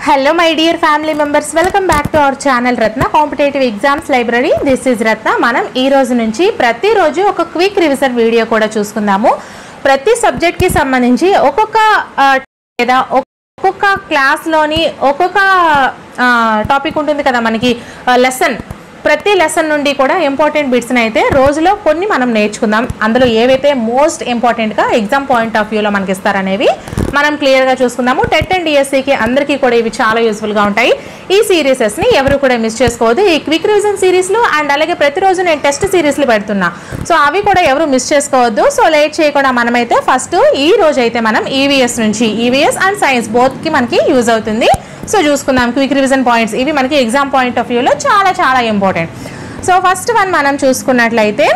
hello my dear family members welcome back to our channel Ratna competitive exams library this is Ratna మనం ఈ రోజు నుంచి ప్రతిరోజు ఒక క్విక్ రివిజన్ వీడియో కూడా చూసుకుందాము ప్రతి సబ్జెక్ట్కి సంబంధించి ఒక్కొక్క ఆ, లేదా ఒక్కొక్క క్లాస్లోని ఒక్కొక్క టాపిక్ ఉంటుంది కదా మనకి లెసన్ ప్రతి లెసన్ నుండి కూడా ఇంపార్టెంట్ బిట్స్ని అయితే రోజులో కొన్ని మనం నేర్చుకుందాం అందులో ఏవైతే మోస్ట్ ఇంపార్టెంట్గా ఎగ్జామ్ పాయింట్ ఆఫ్ వ్యూలో మనకి ఇస్తారనేవి మనం క్లియర్గా చూసుకుందాము టెట్ అండ్ డిఎస్సికి అందరికీ కూడా ఇవి చాలా యూస్ఫుల్గా ఉంటాయి ఈ సిరీసెస్ని ఎవరు కూడా మిస్ చేసుకోవద్దు ఈ క్విక్ రివిజన్ సిరీస్లు అండ్ అలాగే ప్రతిరోజు నేను టెస్ట్ సిరీస్లు పెడుతున్నా సో అవి కూడా ఎవరు మిస్ చేసుకోవద్దు సో లేట్ చేయకుండా మనమైతే ఫస్ట్ ఈ రోజు అయితే మనం ఈవీఎస్ నుంచి ఈవీఎస్ అండ్ సైన్స్ బోత్కి మనకి యూజ్ అవుతుంది సో చూసుకుందాం క్విక్ రివిజన్ పాయింట్స్ ఇవి మనకి ఎగ్జామ్ పాయింట్ ఆఫ్ వ్యూలో చాలా చాలా ఇంపార్టెంట్ సో ఫస్ట్ వన్ మనం చూసుకున్నట్లయితే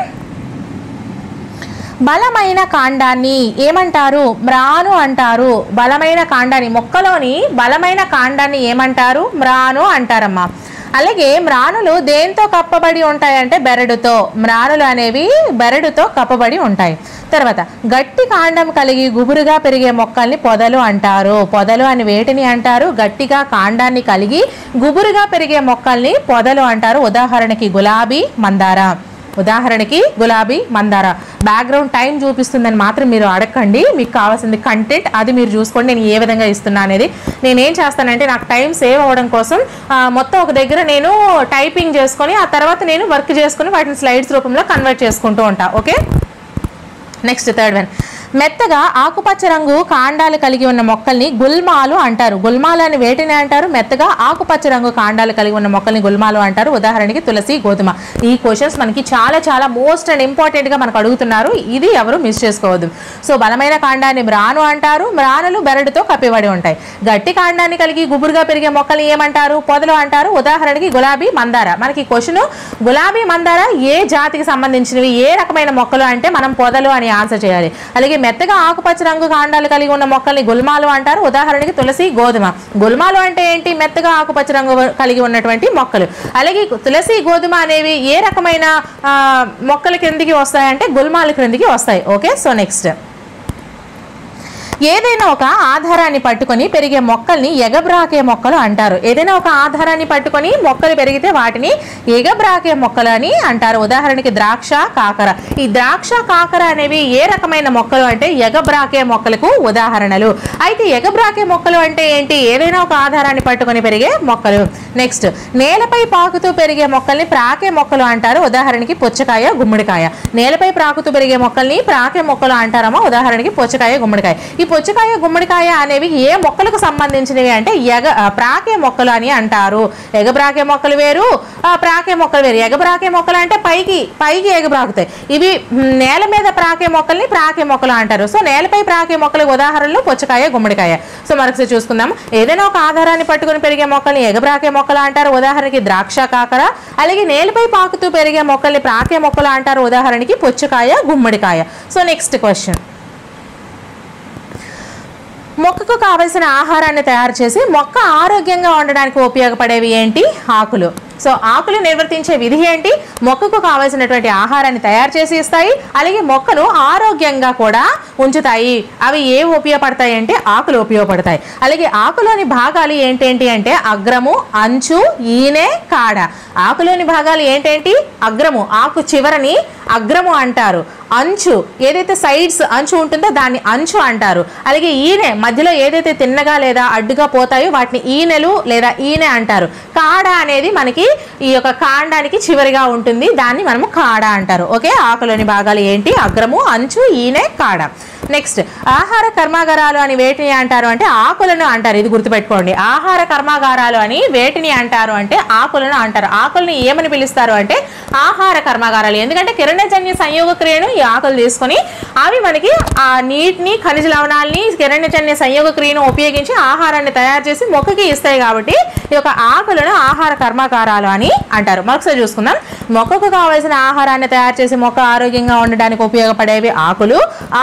బలమైన కాండాన్ని ఏమంటారు మ్రాను అంటారు బలమైన కాండాన్ని మొక్కలోని బలమైన కాండాన్ని ఏమంటారు మ్రాను అంటారమ్మా అలాగే మ్రానులు దేంతో కప్పబడి ఉంటాయంటే బెరడుతో మ్రానులు అనేవి బెరడుతో కప్పబడి ఉంటాయి తర్వాత గట్టి కాండం కలిగి గుబురుగా పెరిగే మొక్కల్ని పొదలు అంటారు పొదలు అని వేటిని అంటారు గట్టిగా కాండాన్ని కలిగి గుబురుగా పెరిగే మొక్కల్ని పొదలు అంటారు ఉదాహరణకి గులాబీ మందార ఉదాహరణకి గులాబీ మందార బ్యాక్గ్రౌండ్ టైం చూపిస్తుందని మాత్రం మీరు అడగండి మీకు కావాల్సింది కంటెంట్ అది మీరు చూసుకోండి నేను ఏ విధంగా ఇస్తున్నా అనేది నేనేం చేస్తానంటే నాకు టైం సేవ్ అవ్వడం కోసం ఆ, మొత్తం ఒక దగ్గర నేను టైపింగ్ చేసుకొని ఆ తర్వాత నేను వర్క్ చేసుకొని వాటిని స్లైడ్స్ రూపంలో కన్వర్ట్ చేసుకుంటూ ఉంటా ఓకే నెక్స్ట్ థర్డ్ వన్ మెత్తగా ఆకుపచ్చ రంగు కాండాలు కలిగి ఉన్న మొక్కల్ని గుల్మాలు అంటారు గుల్మాలు అని వేటిని అంటారు మెత్తగా ఆకుపచ్చ రంగు కాండాలు కలిగి ఉన్న మొక్కల్ని గుల్మాలు అంటారు ఉదాహరణకి తులసి గోధుమ ఈ క్వశ్చన్స్ మనకి చాలా చాలా మోస్ట్ అండ్ ఇంపార్టెంట్గా మనకు అడుగుతున్నారు ఇది ఎవరు మిస్ చేసుకోవద్దు సో బలమైన కాండాన్ని మ్రాను అంటారు మ్రానులు బెరడుతో కప్పిబడి ఉంటాయి గట్టి కాండాన్ని కలిగి గుబురుగా పెరిగే మొక్కల్ని ఏమంటారు పొదలు అంటారు ఉదాహరణకి గులాబీ మందార మనకి క్వశ్చన్ గులాబీ మందార ఏ జాతికి సంబంధించినవి ఏ రకమైన మొక్కలు అంటే మనం పొదలు అని ఆన్సర్ చేయాలి అలాగే మెత్తగా ఆకుపచ్చ రంగు కాండాలు కలిగి ఉన్న మొక్కల్ని గుల్మాలు అంటారు ఉదాహరణకి తులసి గోధుమ గుల్మాలు అంటే ఏంటి మెత్తగా ఆకుపచ్చ రంగు కలిగి ఉన్నటువంటి మొక్కలు అలాగే తులసి గోధుమ అనేవి ఏ రకమైన ఆ, మొక్కల కిందికి వస్తాయంటే గుల్మాల క్రిందికి వస్తాయి ఓకే సో నెక్స్ట్ ఏదైనా ఒక ఆధారాన్ని పట్టుకొని పెరిగే మొక్కల్ని ఎగబ్రాకే మొక్కలు అంటారు ఏదైనా ఒక ఆధారాన్ని పట్టుకొని మొక్కలు పెరిగితే వాటిని ఎగబ్రాకే మొక్కలు అని అంటారు ఉదాహరణకి ద్రాక్ష కాకర ఈ ద్రాక్ష కాకర అనేవి ఏ రకమైన మొక్కలు అంటే ఎగబ్రాకే మొక్కలకు ఉదాహరణలు అయితే ఎగబ్రాకే మొక్కలు అంటే ఏంటి ఏదైనా ఒక ఆధారాన్ని పట్టుకొని పెరిగే మొక్కలు నెక్స్ట్ నేలపై పాకుతూ పెరిగే మొక్కల్ని ప్రాకే మొక్కలు అంటారు ఉదాహరణకి పుచ్చకాయ గుమ్మడికాయ నేలపై ప్రాకుతూ పెరిగే మొక్కల్ని ప్రాకే మొక్కలు అంటారమ్మా ఉదాహరణకి పుచ్చకాయ గుమ్మడికాయ ఈ పుచ్చకాయ గుమ్మడికాయ అనేవి ఏ మొక్కలకు సంబంధించినవి అంటే ఎగ ఆ, ప్రాకే మొక్కలు అని అంటారు ఎగబ్రాకే మొక్కలు వేరు ఆ, ప్రాకే మొక్కలు వేరు ఎగబ్రాకే మొక్కలు అంటే పైకి పైకి ఎగబ్రాకుతాయి ఇవి మ్, నేల మీద ప్రాకే మొక్కల్ని ప్రాకే మొక్కలు అంటారు సో నేలపై ప్రాకే మొక్కలకు ఉదాహరణలు పుచ్చకాయ గుమ్మడికాయ సో మరొకసారి చూసుకుందాం ఏదైనా ఒక ఆధారాన్ని పట్టుకుని పెరిగే మొక్కల్ని ఎగబ్రాకే మొక్కలు అంటారు ఉదాహరణకి ద్రాక్ష కాకర అలాగే నేలపై పాకుతూ పెరిగే మొక్కల్ని ప్రాకే మొక్కలు అంటారు ఉదాహరణకి పుచ్చకాయ గుమ్మడికాయ సో నెక్స్ట్ క్వశ్చన్ మొక్కకు కావలసిన ఆహారాన్ని తయారు చేసి మొక్క ఆరోగ్యంగా ఉండడానికి ఉపయోగపడేవి ఏంటి ఆకులు సో ఆకులు నిర్వర్తించే విధి ఏంటి మొక్కకు కావలసినటువంటి ఆహారాన్ని తయారు చేసి ఇస్తాయి అలాగే మొక్కను ఆరోగ్యంగా కూడా ఉంచుతాయి అవి ఏ ఉపయోగపడతాయి అంటే ఆకులు ఉపయోగపడతాయి అలాగే ఆకులోని భాగాలు ఏంటేంటి అంటే అగ్రము అంచు ఈనె కాడ ఆకులోని భాగాలు ఏంటేంటి అగ్రము ఆకు చివరని అగ్రము అంటారు అంచు ఏదైతే సైడ్స్ అంచు ఉంటుందో దాన్ని అంచు అంటారు అలాగే ఈనె మధ్యలో ఏదైతే తిన్నగా లేదా అడ్డుగా పోతాయో వాటిని ఈనెలు లేదా ఈనె అంటారు కాడ అనేది మనకి ఈ యొక్క కాండానికి చివరిగా ఉంటుంది దాన్ని మనము కాడ అంటారు ఓకే ఆకులోని భాగాలు ఏంటి అగ్రము అంచు ఈనె కాడ నెక్స్ట్ ఆహార కర్మాగారాలు అని వేటిని అంటారు అంటే ఆకులను అంటారు ఇది గుర్తుపెట్టుకోండి ఆహార కర్మాగారాలు అని వేటిని అంటారు అంటే ఆకులను అంటారు ఆకుల్ని ఏమని పిలుస్తారు అంటే ఆహార కర్మాగారాలు ఎందుకంటే కిరణజన్య సంయోగ క్రియను ఈ ఆకులు తీసుకొని అవి మనకి ఆ నీటిని ఖనిజ లవణాలని కిరణజన్య సంయోగ క్రియను ఉపయోగించి ఆహారాన్ని తయారు చేసి మొక్కకి ఇస్తాయి కాబట్టి ఈ యొక్క ఆకులను ఆహార కర్మాగారాలు అని అంటారు మరొకసారి చూసుకుందాం మొక్కకు కావలసిన ఆహారాన్ని తయారు చేసి మొక్క ఆరోగ్యంగా ఉండడానికి ఉపయోగపడేవి ఆకులు ఆకులోని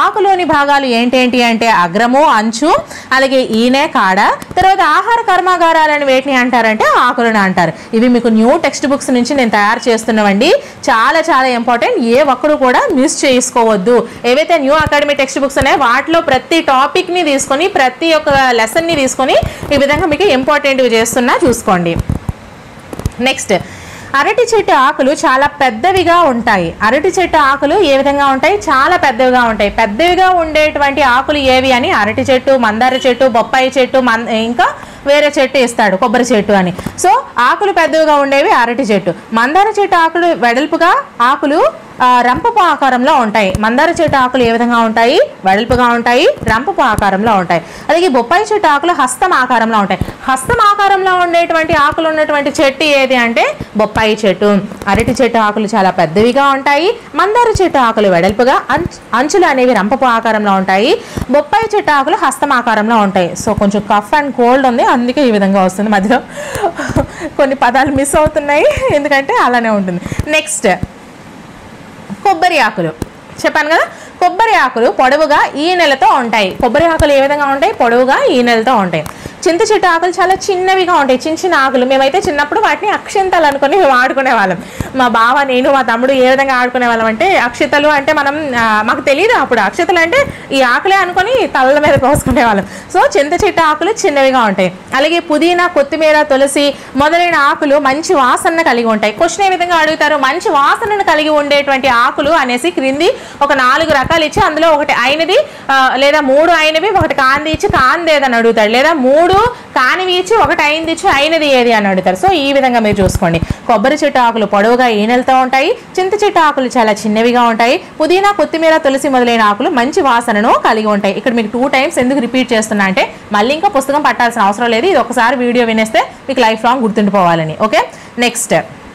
భాగాలు ఏంటేంటి అంటే అగ్రము అంచు అలాగే ఈనె కాడ తర్వాత ఆహార కర్మాగారాలని వేటిని అంటారంటే ఆకులను అంటారు ఇవి మీకు న్యూ టెక్స్ట్ బుక్స్ నుంచి నేను తయారు చేస్తున్నామండి చాలా చాలా ఇంపార్టెంట్ ఏ ఒక్కరు కూడా మిస్ చేసుకోవద్దు ఏవైతే న్యూ అకాడమీ టెక్స్ట్ బుక్స్ ఉన్నాయో వాటిలో ప్రతి టాపిక్ని తీసుకొని ప్రతి ఒక్క లెసన్ని తీసుకొని ఈ విధంగా మీకు ఇంపార్టెంట్వి చేస్తున్నా చూసుకోండి నెక్స్ట్ అరటి చెట్టు ఆకులు చాలా పెద్దవిగా ఉంటాయి అరటి చెట్టు ఆకులు ఏ విధంగా ఉంటాయి చాలా పెద్దవిగా ఉంటాయి పెద్దవిగా ఉండేటువంటి ఆకులు ఏవి అని అరటి చెట్టు మందార చెట్టు బొప్పాయి చెట్టు మన్ ఇంకా వేరే చెట్టు ఇస్తాడు కొబ్బరి చెట్టు అని సో ఆకులు పెద్దవిగా ఉండేవి అరటి చెట్టు మందార చెట్టు ఆకులు వెడల్పుగా ఆకులు ఆ, రంపపు ఆకారంలో ఉంటాయి మందార చెట్టు ఆకులు ఏ విధంగా ఉంటాయి వెడల్పుగా ఉంటాయి రంపపు ఆకారంలో ఉంటాయి అలాగే బొప్పాయి చెట్టు ఆకులు హస్తం ఆకారంలో ఉంటాయి హస్తం ఆకారంలో ఉండేటువంటి ఆకులు ఉన్నటువంటి చెట్టు ఏది అంటే బొప్పాయి చెట్టు అరటి చెట్టు ఆకులు చాలా పెద్దవిగా ఉంటాయి మందార చెట్టు ఆకులు వెడల్పుగా అంచ్- అంచులు అనేవి రంపపు ఆకారంలో ఉంటాయి బొప్పాయి చెట్టు ఆకులు హస్తం ఆకారంలో ఉంటాయి సో కొంచెం కఫ్ అండ్ కోల్డ్ ఉంది అందుకే ఈ విధంగా వస్తుంది మధ్యలో కొన్ని పదాలు మిస్ అవుతున్నాయి ఎందుకంటే అలానే ఉంటుంది నెక్స్ట్ కొబ్బరి ఆకులు చెప్పాను కదా కొబ్బరి ఆకులు పొడవుగా ఈ నెలతో ఉంటాయి కొబ్బరి ఆకులు ఏ విధంగా ఉంటాయి పొడవుగా ఈ నెలతో ఉంటాయి చింత చెట్టు ఆకులు చాలా చిన్నవిగా ఉంటాయి చిన్న చిన్న ఆకులు మేమైతే చిన్నప్పుడు వాటిని అక్షింతలు అనుకుని మేము ఆడుకునే వాళ్ళం మా బావ నేను మా తమ్ముడు ఏ విధంగా ఆడుకునే వాళ్ళం అంటే అక్షితలు అంటే మనం ఆ, మాకు తెలియదు అప్పుడు అక్షతలు అంటే ఈ ఆకులే అనుకొని తలల మీద కోసుకునే వాళ్ళం సో చింత చెట్టు ఆకులు చిన్నవిగా ఉంటాయి అలాగే పుదీనా కొత్తిమీర తులసి మొదలైన ఆకులు మంచి వాసన కలిగి ఉంటాయి క్వశ్చన్ ఏ విధంగా అడుగుతారు మంచి వాసనను కలిగి ఉండేటువంటి ఆకులు అనేసి క్రింది ఒక నాలుగు రకాలు ఇచ్చి అందులో ఒకటి అయినది ఆ, లేదా మూడు అయినవి ఒకటి కాంది ఇచ్చి కాంది ఏదని అడుగుతాడు లేదా మూడు కానివి ఇచ్చి ఒకటి అయింది ఇచ్చి అయినది ఏది అని అడుగుతారు సో ఈ విధంగా మీరు చూసుకోండి కొబ్బరి చెట్టు ఆకులు పొడవుగా ఈనెలతో ఉంటాయి చింత చెట్టు ఆకులు చాలా చిన్నవిగా ఉంటాయి పుదీనా కొత్తిమీర తులసి మొదలైన ఆకులు మంచి వాసనను కలిగి ఉంటాయి ఇక్కడ మీకు టూ టైమ్స్ ఎందుకు రిపీట్ చేస్తున్నా అంటే మళ్ళీ ఇంకా పుస్తకం పట్టాల్సిన అవసరం లేదు ఇది ఒకసారి వీడియో వినేస్తే మీకు లైఫ్ లాంగ్ గుర్తుండిపోవాలని ఓకే నెక్స్ట్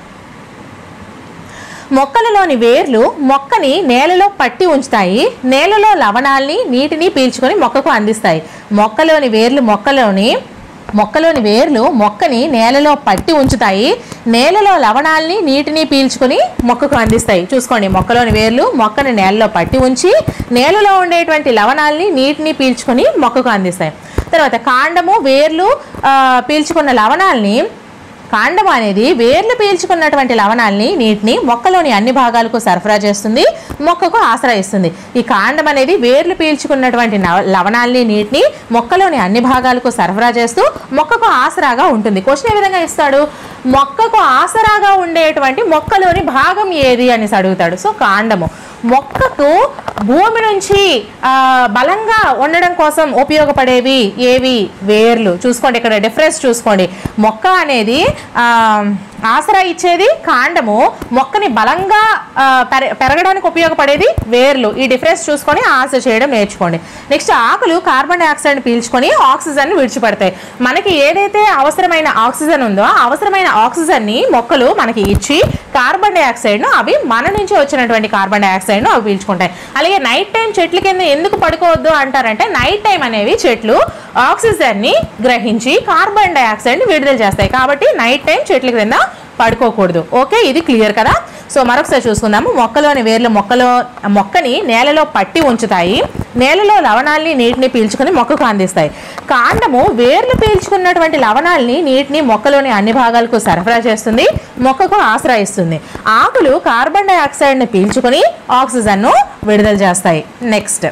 మొక్కలలోని వేర్లు మొక్కని నేలలో పట్టి ఉంచుతాయి నేలలో లవణాల్ని నీటిని పీల్చుకొని మొక్కకు అందిస్తాయి మొక్కలోని వేర్లు మొక్కలోని మొక్కలోని వేర్లు మొక్కని నేలలో పట్టి ఉంచుతాయి నేలలో లవణాల్ని నీటిని పీల్చుకొని మొక్కకు అందిస్తాయి చూసుకోండి మొక్కలోని వేర్లు మొక్కని నేలలో పట్టి ఉంచి నేలలో ఉండేటువంటి లవణాల్ని నీటిని పీల్చుకొని మొక్కకు అందిస్తాయి తర్వాత కాండము వేర్లు ఆ, పీల్చుకున్న లవణాల్ని కాండం అనేది వేర్లు పీల్చుకున్నటువంటి లవణాల్ని నీటిని మొక్కలోని అన్ని భాగాలకు సరఫరా చేస్తుంది మొక్కకు ఆసరా ఇస్తుంది ఈ కాండం అనేది వేర్లు పీల్చుకున్నటువంటి నవ- లవణాల్ని నీటిని మొక్కలోని అన్ని భాగాలకు సరఫరా చేస్తూ మొక్కకు ఆసరాగా ఉంటుంది క్వశ్చన్ ఏ విధంగా ఇస్తాడు మొక్కకు ఆసరాగా ఉండేటువంటి మొక్కలోని భాగం ఏది అనేసి అడుగుతాడు సో కాండము మొక్కకు భూమి నుంచి ఆ, బలంగా ఉండడం కోసం ఉపయోగపడేవి ఏవి వేర్లు చూసుకోండి ఇక్కడ డిఫరెన్స్ చూసుకోండి మొక్క అనేది ఆ, ఆసరా ఇచ్చేది కాండము మొక్కని బలంగా ఆ, పెర- పెరగడానికి ఉపయోగపడేది వేర్లు ఈ డిఫరెన్స్ చూసుకొని ఆశ చేయడం నేర్చుకోండి నెక్స్ట్ ఆకులు కార్బన్ డైఆక్సైడ్ పీల్చుకొని ఆక్సిజన్ విడిచిపెడతాయి మనకి ఏదైతే అవసరమైన ఆక్సిజన్ ఉందో ఆ అవసరమైన ఆక్సిజన్ ని మొక్కలు మనకి ఇచ్చి కార్బన్ డైఆక్సైడ్ ను అవి మన నుంచి వచ్చినటువంటి కార్బన్ డైఆక్సైడ్ ను అవి పీల్చుకుంటాయి అలాగే నైట్ టైం చెట్ల కింద ఎందుకు పడుకోవద్దు అంటారంటే నైట్ టైం అనేవి చెట్లు ఆక్సిజన్ ని గ్రహించి కార్బన్ డైఆక్సైడ్ ని విడుదల చేస్తాయి కాబట్టి నైట్ టైం చెట్ల క్రింద పడుకోకూడదు ఓకే ఇది క్లియర్ కదా సో మరొకసారి చూసుకుందాము మొక్కలోని వేర్లు మొక్కలో మొక్కని నేలలో పట్టి ఉంచుతాయి నేలలో లవణాల్ని నీటిని పీల్చుకొని మొక్కకు అందిస్తాయి కాండము వేర్లు పీల్చుకున్నటువంటి లవణాల్ని నీటిని మొక్కలోని అన్ని భాగాలకు సరఫరా చేస్తుంది మొక్కకు ఆశ్రయిస్తుంది ఆకులు కార్బన్ డైఆక్సైడ్ని పీల్చుకొని ఆక్సిజన్ను విడుదల చేస్తాయి నెక్స్ట్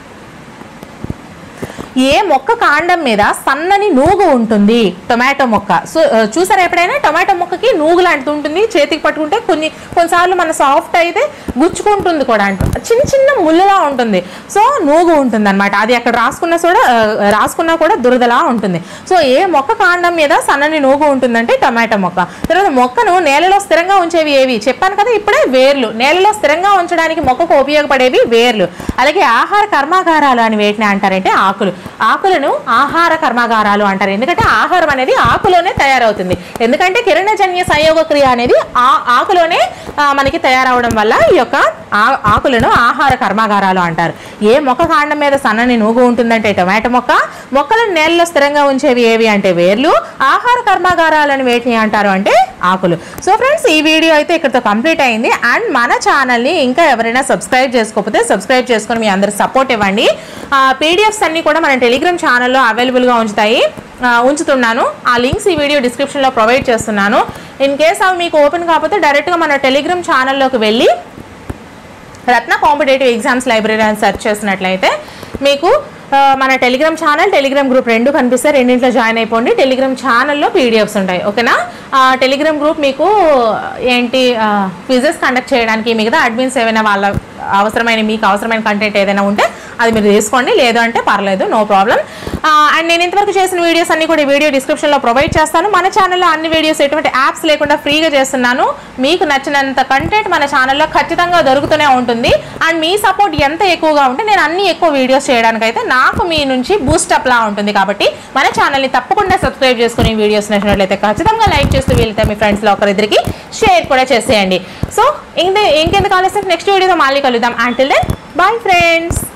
ఏ మొక్క కాండం మీద సన్నని నూగు ఉంటుంది టొమాటో మొక్క సో ఆ, చూసారా ఎప్పుడైనా టొమాటో మొక్కకి నూగు లాంటిది ఉంటుంది చేతికి పట్టుకుంటే కొన్ని కొన్నిసార్లు మన సాఫ్ట్ అయితే గుచ్చుకుంటుంది కూడా అంట చిన్న చిన్న ముళ్ళలా ఉంటుంది సో నూగు ఉంటుంది అనమాట అది అక్కడ రాసుకున్నా కూడా ఆ, రాసుకున్నా కూడా దురదలా ఉంటుంది సో ఏ మొక్క కాండం మీద సన్నని నూగు ఉంటుందంటే టొమాటో మొక్క తర్వాత మొక్కను నేలలో స్థిరంగా ఉంచేవి ఏవి చెప్పాను కదా ఇప్పుడే వేర్లు నేలలో స్థిరంగా ఉంచడానికి మొక్కకు ఉపయోగపడేవి వేర్లు అలాగే ఆహార కర్మాగారాలు అని వేటిని అంటారంటే ఆకులు ఆకులను ఆహార కర్మాగారాలు అంటారు ఎందుకంటే ఆహారం అనేది ఆకులోనే తయారవుతుంది ఎందుకంటే కిరణజన్య సంయోగ క్రియ అనేది ఆ ఆకులోనే ఆ, మనకి తయారవడం వల్ల ఈ యొక్క ఆ- ఆకులను ఆహార కర్మాగారాలు అంటారు ఏ మొక్క కాండం మీద సన్నని నూగు ఉంటుందంటే టొమాటో మొక్క మొక్కలను నేలలో స్థిరంగా ఉంచేవి ఏవి అంటే వేర్లు ఆహార కర్మాగారాలను వేటిని అంటారు అంటే ఆకులు సో ఫ్రెండ్స్ ఈ వీడియో అయితే ఇక్కడితో కంప్లీట్ అయింది అండ్ మన ఛానల్ని ఇంకా ఎవరైనా సబ్స్క్రైబ్ చేసుకోకపోతే సబ్స్క్రైబ్ చేసుకొని మీ అందరు సపోర్ట్ ఇవ్వండి పీడిఎఫ్స్ అన్నీ కూడా మన టెలిగ్రామ్ ఛానల్లో అవైలబుల్గా ఉంచుతాయి ఆ, ఉంచుతున్నాను ఆ లింక్స్ ఈ వీడియో డిస్క్రిప్షన్లో ప్రొవైడ్ చేస్తున్నాను ఇన్ కేస్ అవి మీకు ఓపెన్ కాకపోతే డైరెక్ట్గా మన టెలిగ్రామ్ ఛానల్లోకి వెళ్ళి రత్న కాంపిటేటివ్ ఎగ్జామ్స్ లైబ్రరీ అని సెర్చ్ చేసినట్లయితే మీకు ఆ, మన టెలిగ్రామ్ ఛానల్ టెలిగ్రామ్ గ్రూప్ రెండు కనిపిస్తే రెండింటిలో జాయిన్ అయిపోండి టెలిగ్రామ్ ఛానల్లో పీడిఎఫ్స్ ఉంటాయి ఓకేనా ఆ, టెలిగ్రామ్ గ్రూప్ మీకు ఏంటి క్విజెస్ కండక్ట్ చేయడానికి మిగతా అడ్మిన్స్ ఏమైనా వాళ్ళ అవసరమైన మీకు అవసరమైన కంటెంట్ ఏదైనా ఉంటే అది మీరు తీసుకోండి లేదు అంటే పర్లేదు నో ప్రాబ్లం అండ్ నేను ఇంతవరకు చేసిన వీడియోస్ అన్ని కూడా ఈ వీడియో డిస్క్రిప్షన్లో ప్రొవైడ్ చేస్తాను మన ఛానల్లో అన్ని వీడియోస్ ఎటువంటి యాప్స్ లేకుండా ఫ్రీగా చేస్తున్నాను మీకు నచ్చినంత కంటెంట్ మన ఛానల్లో ఖచ్చితంగా దొరుకుతూనే ఉంటుంది అండ్ మీ సపోర్ట్ ఎంత ఎక్కువగా ఉంటే నేను అన్ని ఎక్కువ వీడియోస్ చేయడానికి అయితే నాకు మీ నుంచి బూస్టప్ లా ఉంటుంది కాబట్టి మన ఛానల్ని తప్పకుండా సబ్స్క్రైబ్ చేసుకుని వీడియోస్ నచ్చినట్లయితే ఖచ్చితంగా లైక్ చేస్తూ వీలైతే మీ ఫ్రెండ్స్లో ఒకరిద్దరికి షేర్ కూడా చేసేయండి సో ఇంకే ఇంకెందుకు ఆలస్యం నెక్స్ట్ వీడియోతో మళ్ళీ కలుద్దాం అంటిల్ దెన్ బాయ్ ఫ్రెండ్స్